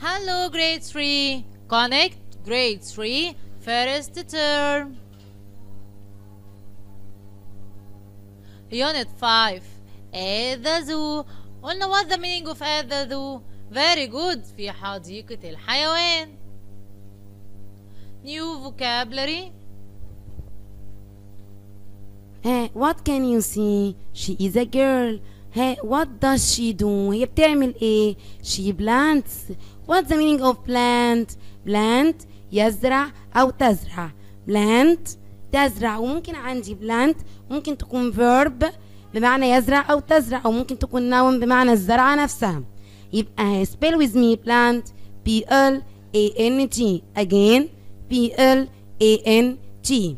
Hello, grade 3. Connect grade 3 first term. Unit 5 At the zoo قلنا what the meaning of at the zoo Very good في حديقة الحيوان New vocabulary ها what can you see she is a girl ها what does she do هي بتعمل ايه she plants what's the meaning of plant plant يزرع او تزرع plant تزرع وممكن عندي plant ممكن تكون verb بمعنى يزرع او تزرع او ممكن تكون noun بمعنى الزرعة نفسها يبقى spell with me plant P L A N T again P L A N T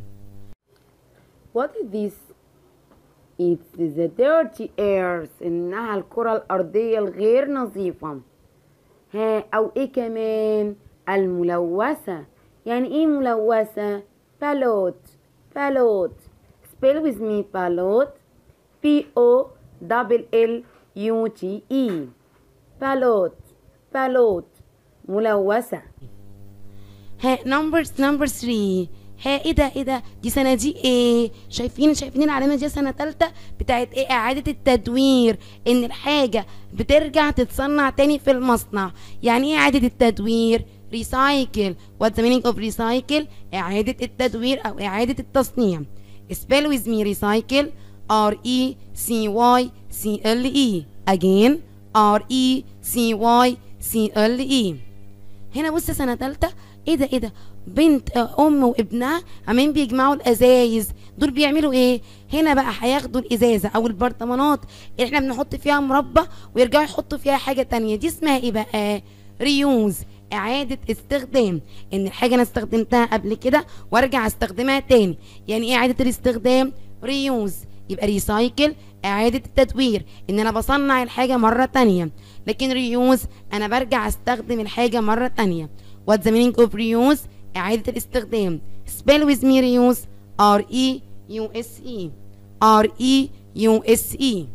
What is this? It's the dirty earth إنها الكرة الأرضية الغير نظيفة ها أو إيه كمان الملوثة يعني إيه ملوثة بالوت بالوت spell with me بالوت P O double L U T E بالوت بالوت ملوثة ها نمبر نمبر 3 ها ايه ده ايه ده دي سنه دي ايه شايفين شايفين العلامه دي سنه ثالثه بتاعت ايه اعاده التدوير ان الحاجه بترجع تتصنع تاني في المصنع يعني ايه اعاده التدوير ريسايكل واتس ذا meaning اوف ريسايكل اعاده التدوير او اعاده التصنيع spell with me recycle R E C Y C L E again R E C Y C L E هنا بص سنه ثالثه ايه ده ايه ده بنت آه، ام وابنها عمالين بيجمعوا الازايز دول بيعملوا ايه هنا بقى هياخدوا الازازه او البرطمانات اللي احنا بنحط فيها مربى ويرجعوا يحطوا فيها حاجه تانية دي اسمها ايه بقى ريوز اعاده استخدام ان الحاجه انا استخدمتها قبل كده وارجع استخدمها تاني يعني ايه اعاده الاستخدام ريوز يبقى ريسايكل اعاده التدوير ان انا بصنع الحاجه مره تانية لكن ريوز انا برجع استخدم الحاجه مره تانية What's the meaning of reuse إعادة الاستخدام spell with me reuse R E U S E R E U S E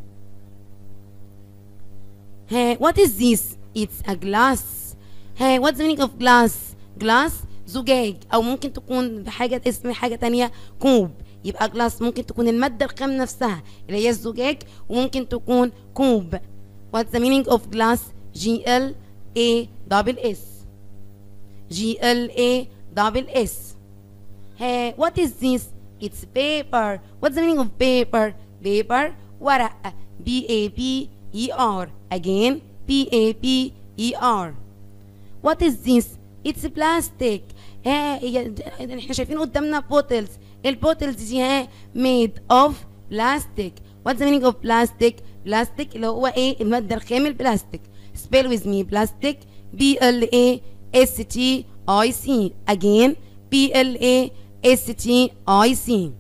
ها what is this it's a glass ها what's the meaning of glass glass زجاج أو ممكن تكون بحاجة اسم حاجة تانية كوب يبقى glass ممكن تكون المادة الخام نفسها اللي هي الزجاج وممكن تكون كوب what's the meaning of glass G L A double S G L A double S. Hey, what is this? It's paper. What's the meaning of paper? Paper, ورق. B A P E R. Again, P A P E R. What is this? It's plastic. ها هي- احنا شايفين قدامنا bottles. البوتلز دي ها made of plastic. What's the meaning of plastic? plastic اللي هو ايه المادة الخام البلاستيك. Spell with me plastic. B L A S T I C. Again, P L A S T I C.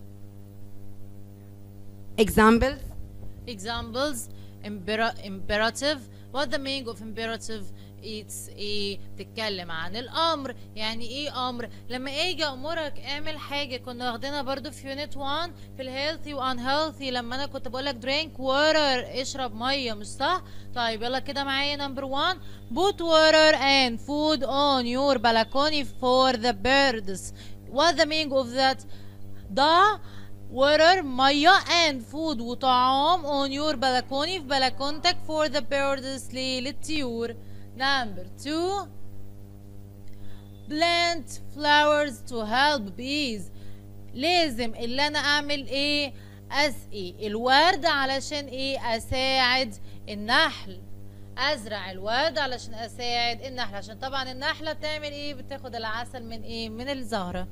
Examples. Examples impera- imperative What the meaning of imperative It's a بتتكلم عن الأمر يعني إيه أمر لما أجي أمرك اعمل حاجة كنا واخدينها برضو في يونت 1 في الهيلثي وانهيلثي لما أنا كنت بقولك drink water اشرب مية مش صح طيب يلا كده معايا نمبر 1 put water and food on your balcony for the birds What the meaning of that ضع water مية and food وطعام on your balcony في بلكونتك for the birds ليه للطيور number two plant flowers to help bees لازم اللي انا اعمل ايه اسقي الورد علشان ايه اساعد النحل ازرع الورد علشان اساعد النحل عشان طبعا النحله بتعمل ايه بتاخد العسل من ايه من الزهره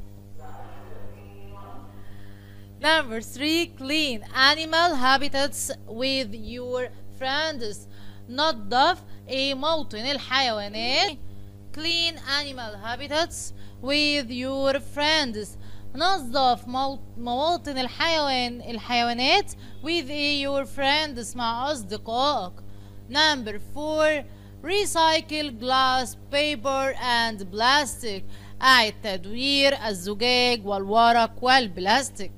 Number three, clean animal habitats with your friends. نظف ايه موطن الحيوانات. Clean animal habitats with your friends. نظف مو- مواطن الحيوان الحيوانات with ايه your friends مع أصدقائك. Number four, recycle glass, paper and plastic. أعد تدوير الزجاج والورق والبلاستيك.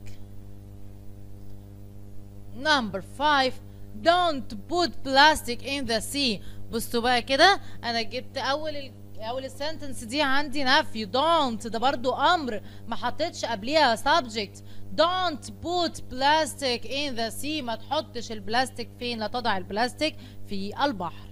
Number five don't put plastic in the sea بصوا بقى كده انا جبت اول ال- اول السنتنس دي عندي نفي don't ده برضو امر ما حطيتش قبليها subject don't put plastic in the sea ما تحطش البلاستيك فين لا تضع البلاستيك في البحر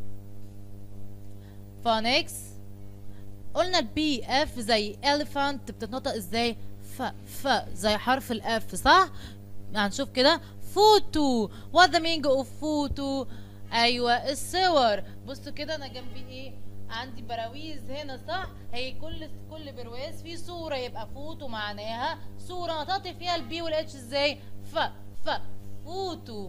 فونكس قلنا البي اف زي elephant بتتنطق ازاي ف ف زي حرف الاف صح هنشوف كده فوتو what the meaning of فوتو ايوه الصور بصوا كده انا جنبي ايه عندي براويز هنا صح هي كل كل برواز فيه صوره يبقى فوتو معناها صوره نطقت فيها البي والاتش ازاي ف ف فوتو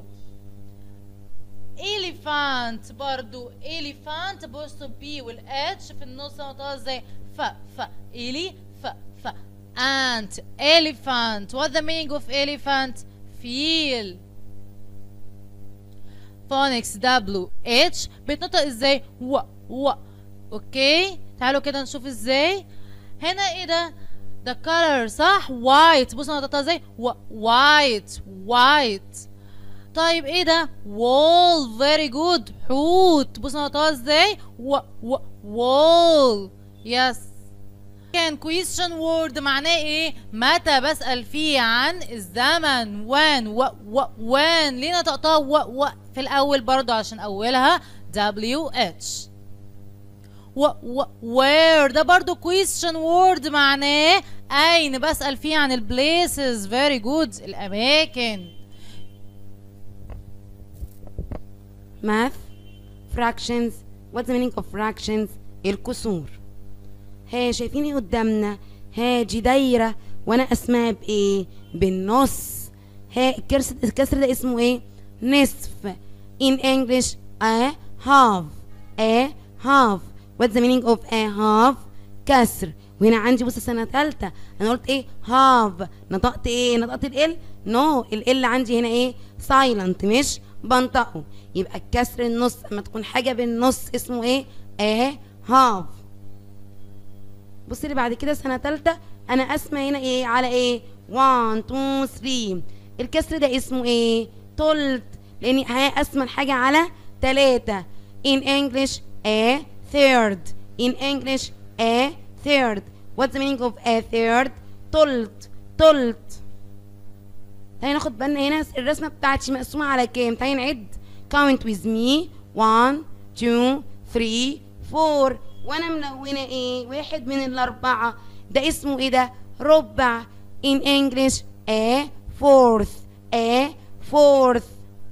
إليفانت برضو إليفانت بصوا بي والاتش في النص نطقها ازاي ف ف إلي ف ف ant elephant what the meaning of elephant feel phonics W H بيتنطق ازاي و و اوكي تعالوا كده نشوف ازاي هنا ايه ده ده color صح white بصوا نطقتها ازاي و white white طيب ايه ده wall very good حوت بصوا نطقتها ازاي و و wall yes كان question word معناه ايه متى بسأل فيه عن الزمن when و و when ليه نطقتها و و في الاول برضو عشان اولها w h و و where ده برضو question word معناه اين بسأل فيه عن ال places very good الاماكن math fractions what's the meaning of fractions الكسور ها شايفين ايه قدامنا ها دي دايرة وانا اسمها بايه بالنص ها الكسر الكسر ده اسمه ايه نصف in English a half a half what's the meaning of a half كسر وهنا عندي بص سنة تالتة انا قلت ايه half نطقت ايه نطقت ال نو no. ال عندي هنا ايه silent مش بنطقه يبقى الكسر النص اما تكون حاجة بالنص اسمه ايه a half بص اللي بعد كده سنة تالتة أنا أسمى هنا إيه على إيه 1 2 3 الكسر ده اسمه إيه تلت لأني أسمى الحاجة على تلاتة in English a third in English a third what's the meaning of a third تلت تلت تعالي ناخد بالنا هنا الرسمة بتاعتي مقسومة على كام تعالي نعد count with me 1 2 3 4 وانا ملونه ايه واحد من الاربعه ده اسمه ايه ده ربع in English a fourth a fourth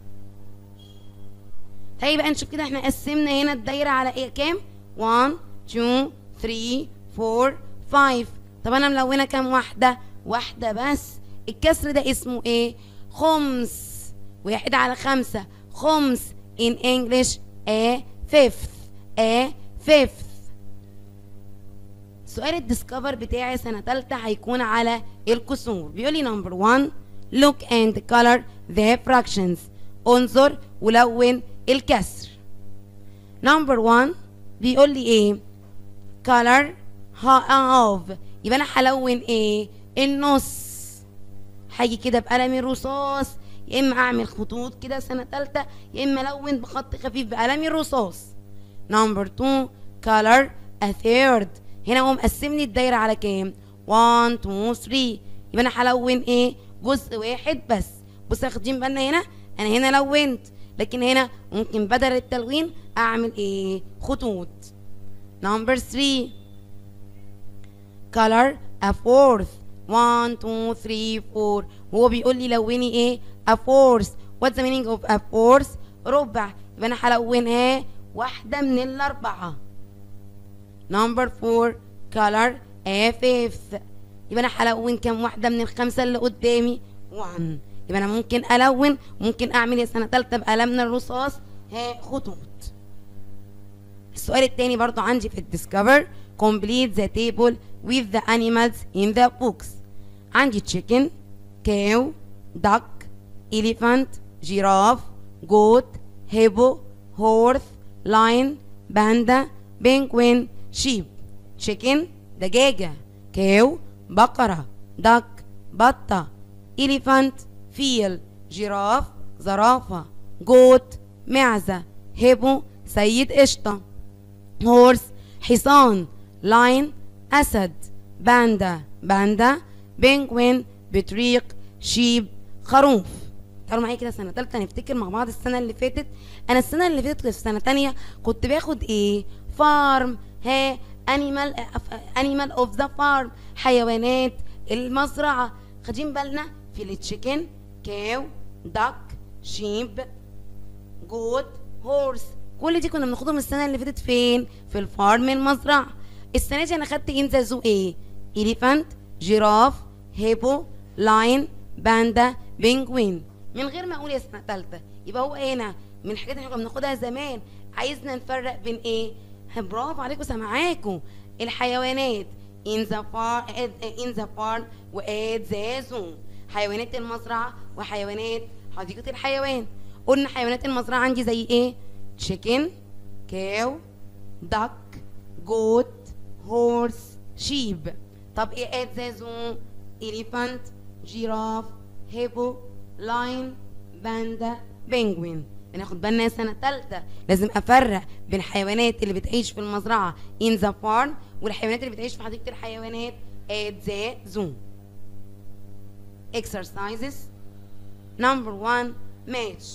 طيب بقى نشوف كده احنا قسمنا هنا الدايره على ايه كام 1 2 3 4 5 طب انا ملونه كام واحده واحده بس الكسر ده اسمه ايه خمس واحد على خمسة خمس in English a fifth a fifth سؤال الديسكفر بتاعي سنة تالتة هيكون على الكسور بيقول لي نمبر 1 look and color the fractions انظر ولون الكسر نمبر 1 بيقول لي ايه color half يبقى انا هلون ايه النص هاجي كده بقلم الرصاص يا اما اعمل خطوط كده سنة تالتة يا اما الون بخط خفيف بقلم الرصاص نمبر 2 color a third هنا هو مقسمني الدايره على كام 1 2 3 يبقى انا هلون ايه جزء واحد بس بصوا واخدين بالنا هنا انا هنا لونت لكن هنا ممكن بدل التلوين اعمل ايه خطوط نمبر 3 color a fourth 1 2 3 4 هو بيقول لي لوني ايه a fourth what's the meaning of a fourth ربع يبقى انا هلونها واحده من الاربعه نمبر 4 color a fifth يبقى انا هلون كام واحده من الخمسه اللي قدامي 1 يبقى انا ممكن الون ممكن اعمل يا سنه ثالثه بقلم الرصاص ها خطوط السؤال التاني برضو عندي في الديسكفر complete the table with the animals in the books عندي chicken cow duck elephant giraffe goat hippo horse lion panda penguin sheep chicken دجاجة كاو بقرة duck بطة elephant فيل جراف زرافة جوت معزة هيبو سيد قشطة هورس حصان لاين أسد باندا باندا بينجوين بطريق شيب خروف تعالوا معايا كده سنة تالتة نفتكر مع بعض السنة اللي فاتت أنا السنة اللي فاتت في سنة تانية كنت باخد إيه فارم ها أنيمال أنيمال أوف ذا فارم حيوانات المزرعة خدين بالنا في التشيكن كاو دك شيب جوت هورس كل دي كنا بناخدهم السنه اللي فاتت فين في الفارم المزرعه السنه دي انا خدت انزا زو ايه إليفانت جيراف هيبو لاين باندا بينجوين من غير ما اقول يا سنه ثالثه يبقى هو هنا من الحاجات اللي احنا كنا بناخدها زمان عايزنا نفرق بين ايه برافو عليكم سامعاكم الحيوانات in the farm in the farm وات ذا زون حيوانات المزرعه وحيوانات حديقه الحيوان قلنا حيوانات المزرعه عندي زي ايه chicken كاو duck goat horse sheep طب ايه ات ذا زون elephant جيراف هيبو لاين باندا بنجوين ناخد بالنا سنة تالتة لازم أفرق بين الحيوانات اللي بتعيش في المزرعة in the farm والحيوانات اللي بتعيش في حديقة الحيوانات at the zoo exercises number one match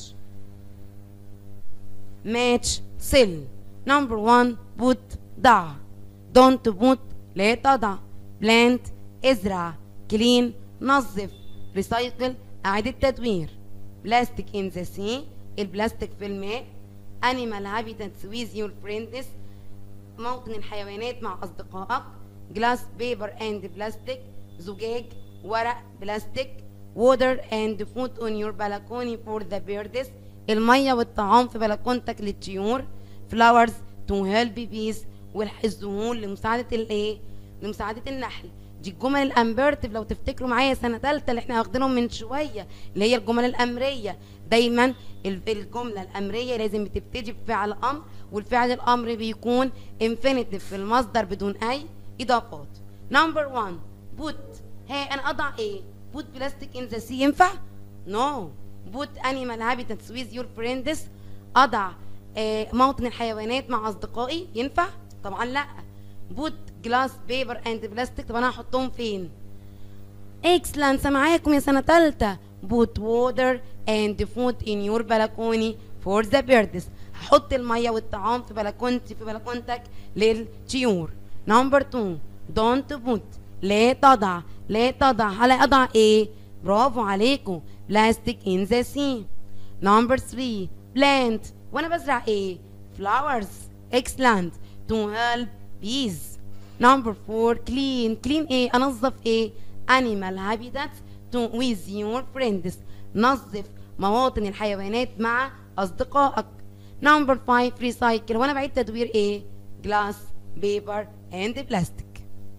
match sell number one put ضع don't put لا تضع plant ازرع clean نظف recycle اعادة تدوير plastic in the sea البلاستيك في الماء animal habitats with your friends موطن الحيوانات مع أصدقائك glass paper and plastic زجاج ورق بلاستيك water and food on your balcony for the birds المية والطعام في بلكونتك للطيور flowers to help bees والزهور لمساعدة الايه لمساعدة النحل دي الجمل الامبرتيف لو تفتكروا معايا سنه ثالثه اللي احنا واخدينهم من شويه اللي هي الجمل الامريه دايما الجمله الامريه لازم بتبتدي بفعل امر والفعل الامر بيكون infinitive في المصدر بدون اي اضافات نمبر 1 put ها انا اضع ايه put plastic in the sea ينفع نو no. put animal habitats with your friends اضع آه موطن الحيوانات مع اصدقائي ينفع طبعا لا put جلاس بيبر اند بلاستيك طب انا هحطهم فين اكسلنس معاكم يا سنه ثالثه put water and food in your balcony for the birds هحط الميه والطعام في بلكونتي في بلكونتك للطيور نمبر 2 don't put لا تضع لا تضع هلا اضع ايه برافو عليكم بلاستيك in the sea نمبر 3 plant وانا بزرع ايه flowers excellent to help bees نمبر 4 clean clean ايه انظف ايه animal habitats to with your friends نظف مواطن الحيوانات مع اصدقائك نمبر 5 recycle وانا بعيد تدوير ايه glass paper and plastic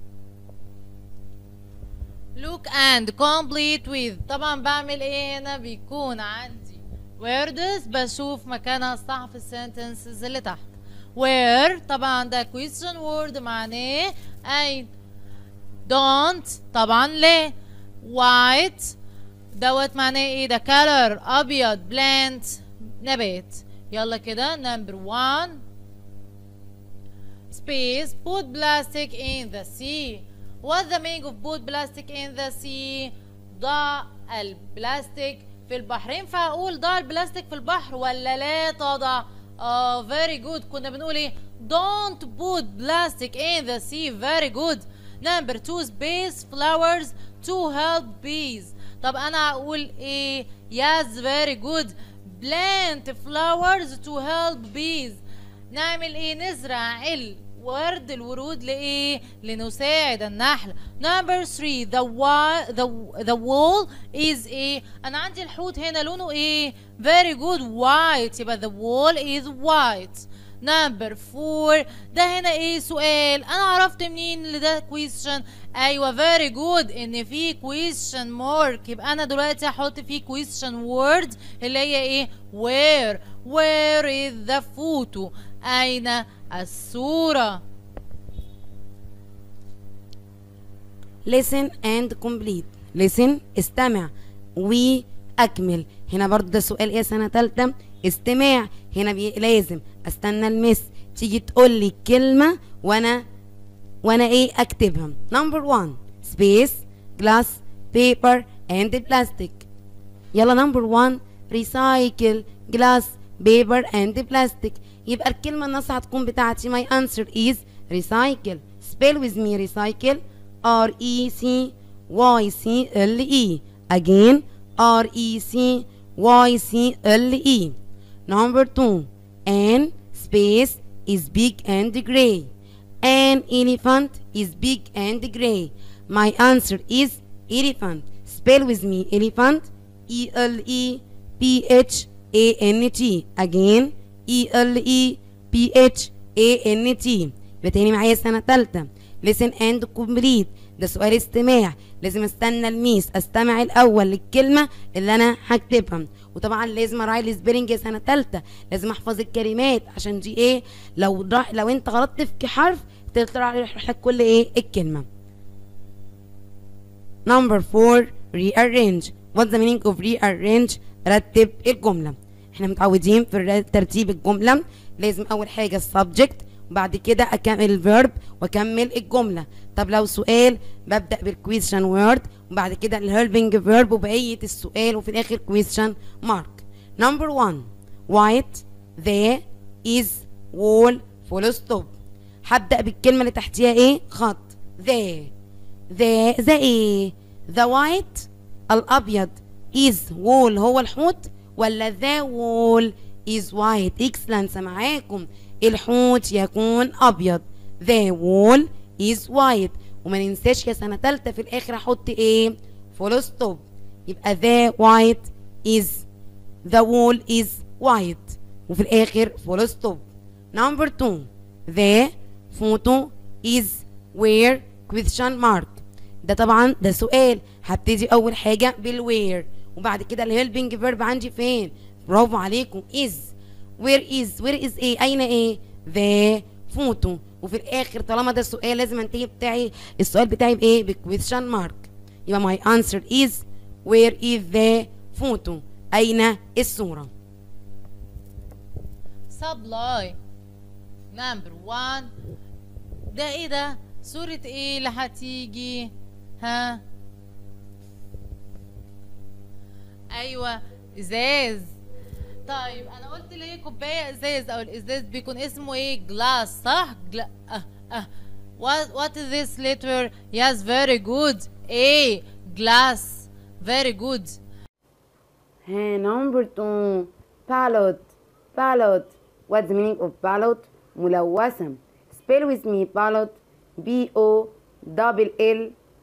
look and complete with طبعا بعمل ايه هنا بيكون عندي words بشوف مكانها الصح في السنتنسز اللي تحت where طبعا ده question word معناه أين don't طبعا ليه white دوت معناه ايه ده color أبيض plant نبات يلا كده number one space put plastic in the sea what's the meaning of put plastic in the sea ضع البلاستيك في البحر ينفع اقول ضع البلاستيك في البحر ولا لا تضع اه very good كنا بنقول ايه don't put plastic in the sea very good number two space flowers to help bees طب انا اقول ايه yes very good plant flowers to help bees نعمل ايه نزرع الورد الورود لايه لنساعد النحل number three the wall the, the wall is ايه انا عندي الحوت هنا لونه ايه very good white يبقى the wall is white number four ده هنا ايه سؤال انا عرفت منين اللي ده question ايوه very good ان في question mark يبقى انا دلوقتي هحط فيه question word اللي هي ايه where where is the photo اين الصورة listen and complete listen استمع واكمل هنا برضو ده سؤال ايه سنه ثالثه استماع هنا بي... لازم استنى المس تيجي تقول لي كلمة وانا وانا ايه اكتبها نمبر 1 space glass paper and plastic يلا نمبر 1 recycle glass paper and plastic يبقى الكلمة النص هتكون بتاعتي my answer is recycle spell with me recycle R E C Y C L E again R E C Y C L E number 2 an space is big and gray an elephant is big and gray my answer is elephant spell with me elephant E L E P H A N T again E L E P H A N T يبقى تاني معايا سنة تالتة listen and complete ده سؤال استماع لازم استنى الميس استمع الاول للكلمة اللي انا هكتبها وطبعا لازم اراعي السبيلنج يا سنة تالتة لازم احفظ الكلمات عشان دي ايه لو راح لو انت غلطت في حرف تطلع يروح لك كل ايه الكلمة Number 4 rearrange What's the meaning of rearrange رتب الجملة احنا متعودين في الر- ترتيب الجملة لازم اول حاجة السبجكت وبعد كده اكمل الفيرب واكمل الجملة طب لو سؤال ببدأ بالكويشن وورد وبعد كده الهيلبنج فيرب وبقية السؤال وفي الاخر كويشن مارك Number 1 white the is wall full stop هبدأ بالكلمة اللي تحتيها ايه خط the ذا ذا ايه ذا وايت الابيض از وول هو الحوت ولا ذا وول از وايت اكسلنس معاكم الحوت يكون ابيض ذا وول از وايت وما ننساش يا سنه تالته في الاخر احط ايه فول ستوب يبقى ذا وايت از ذا وول از وايت وفي الاخر فول ستوب نمبر 2 ذا فوتو از وير question mark ده طبعا ده سؤال هبتدي اول حاجه بالوير وبعد كده الهيلبنج فيرب عندي فين برافو عليكم از وير از وير از ايه اين ايه ذا فوتو وفي الاخر طالما ده سؤال لازم انتهي بتاعي السؤال بتاعي بايه بكويشن مارك يبقى ماي انسر از وير از ذا فوتو اين الصوره supply number one ده ايه ده صورة ايه اللي هتيجي ها ايوه ازاز طيب انا قلت ليه كوبايه ازاز او الازاز بيكون اسمه ايه جلاس صح جلا... اه اه what what is this letter yes very good a glass very good ها number two ballot ballot what's the meaning of ballot ملوثة spell with me ballot B O double L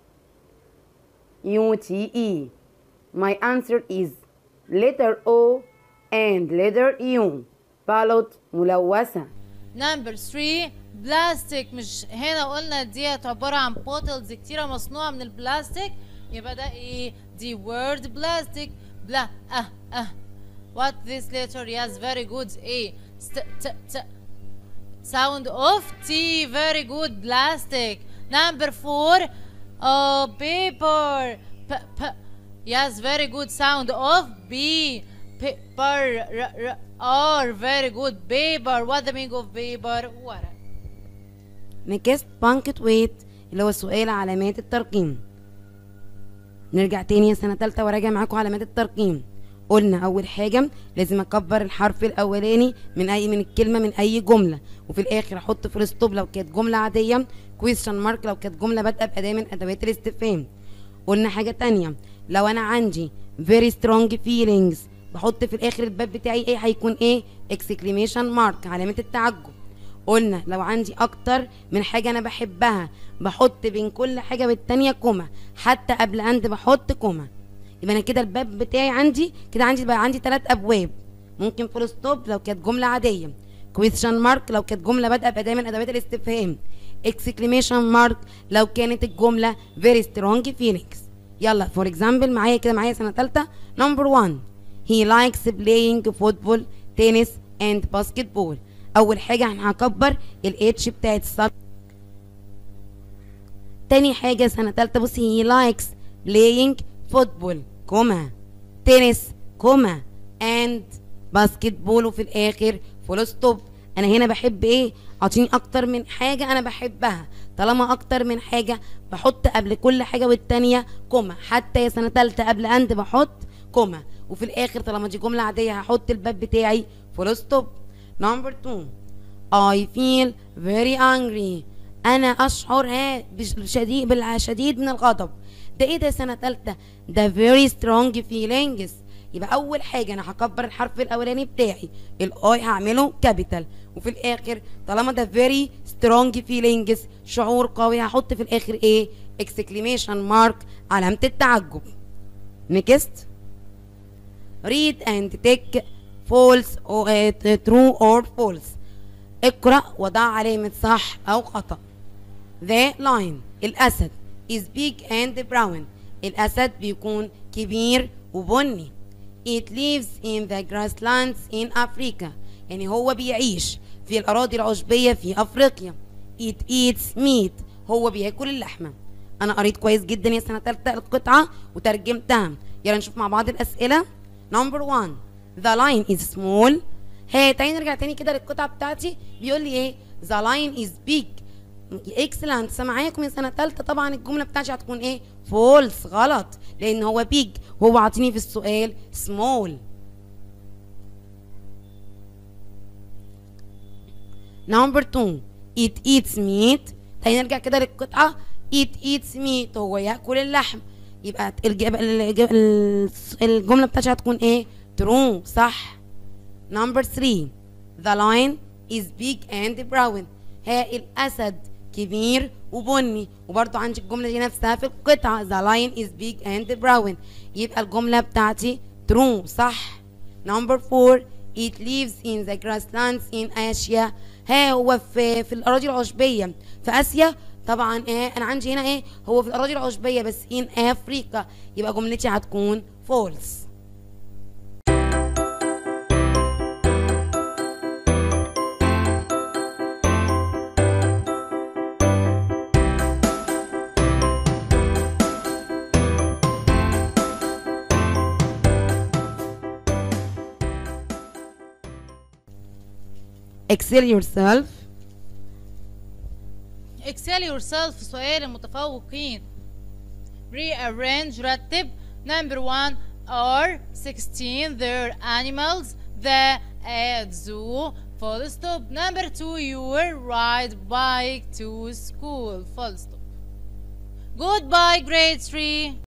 U T E my answer is letter O and letter U ballot ملوثة نمبر 3 بلاستيك مش هنا قلنا ديت عبارة عن بوتلز كتيرة مصنوعة من البلاستيك يبقى ده ايه دي word بلاستيك بلا اه اه what this letter yes very good ايه ست ت ت sound of T very good plastic number 4 uh, paper p p yes very good sound of B paper r, r, R very good paper what the meaning of paper ورق نكست بانكت ويت اللي هو سؤال علامات الترقيم نرجع تاني يا سنة تالتة وراجع معاكم علامات الترقيم قلنا أول حاجة لازم أكبر الحرف الأولاني من أي من الكلمة من أي جملة وفي الآخر أحط فول ستوب لو كانت جملة عادية كويشن مارك لو كانت جملة بادئة بأداة من أدوات الاستفهام قلنا حاجة تانية لو أنا عندي very strong feelings بحط في الآخر الباب بتاعي إيه هيكون إيه exclamation mark علامة التعجب قلنا لو عندي اكتر من حاجه انا بحبها بحط بين كل حاجه والتانيه كوما حتى قبل اند بحط كوما يبقى انا كده الباب بتاعي عندي كده عندي بقى عندي ثلاث ابواب ممكن فول ستوب لو كانت جمله عاديه كويشن مارك لو كانت جمله بادئه باداه من ادوات الاستفهام اكسكليميشن مارك لو كانت الجمله فيري سترونج فيلينجز يلا فور اكزامبل معايا كده معايا سنه ثالثه نمبر 1 he likes playing football tennis and basketball اول حاجه احنا هكبر الاتش بتاعت السب تاني حاجه سنه تالته بصي he likes playing football كوما تنس كوما and basketball وفي الاخر فول ستوب انا هنا بحب ايه اعطيني اكتر من حاجه انا بحبها طالما اكتر من حاجه بحط قبل كل حاجه والتانيه كوما حتى يا سنه تالته قبل اند بحط كوما وفي الاخر طالما دي جمله عاديه هحط الباب بتاعي فول ستوب نمبر 2 I feel very angry انا اشعر ها بشديد بالشديد من الغضب ده ايه ده سنه تالته ده very strong feelings يبقى اول حاجه انا هكبر الحرف الاولاني بتاعي الاي هعمله كابيتال وفي الاخر طالما ده very strong feelings شعور قوي هحط في الاخر ايه exclamation mark علامه التعجب next read and take false or uh, true or false اقرأ وضع علامة صح أو خطأ The lion الأسد is big and brown الأسد بيكون كبير وبني It lives in the grasslands in Africa يعني هو بيعيش في الأراضي العشبية في أفريقيا It eats meat هو بياكل اللحمة أنا قريت كويس جدا يا سنة تالتة القطعة وترجمتها يلا نشوف مع بعض الأسئلة Number one The lion is small هي تعالي نرجع تاني كده للقطعة بتاعتي بيقول لي ايه The lion is big اكسلنت سامعاكم يا سنة تالتة طبعا الجملة بتاعتي هتكون ايه فولس غلط لأن هو بيج وهو عاطيني في السؤال سمول نمبر 2 it eats meat تعالي نرجع كده للقطعة it eats meat هو يأكل اللحم يبقى الجب... الجب... الجملة بتاعتي هتكون ايه true صح نمبر 3 the lion is big and brown ها الأسد كبير وبني وبرضو عندي الجملة دي نفسها في القطعة the lion is big and brown يبقى الجملة بتاعتي true صح نمبر 4 it lives in the grasslands in Asia ها هو في في الأراضي العشبية في آسيا طبعا ايه انا عندي هنا ايه هو في الأراضي العشبية بس in أفريقيا يبقى جملتي هتكون false excel yourself excel yourself في سؤال المتفوقين rearrange رتب number one are 16 their animals the at zoo full stop number two you will ride bike to school full stop goodbye grade 3